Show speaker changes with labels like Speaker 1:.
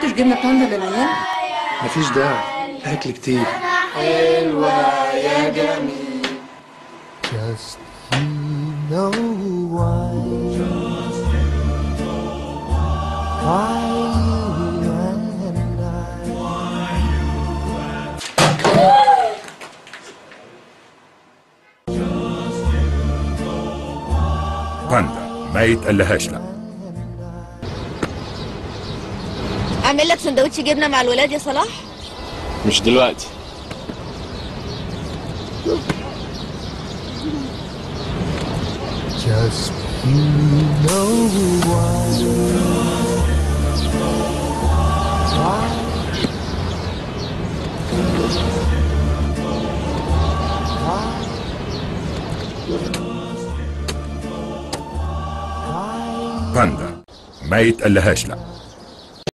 Speaker 1: جبتش جبنه باندا للعيال
Speaker 2: مفيش داعي اكل كتير
Speaker 3: Just you know why. Why you and I.
Speaker 4: باندا ما يتقلهاش لا
Speaker 5: اعمل لك سندوتش جبنه مع الولاد يا صلاح
Speaker 6: مش دلوقتي
Speaker 3: Just you know why.
Speaker 4: باندا ما يتقلهاش لا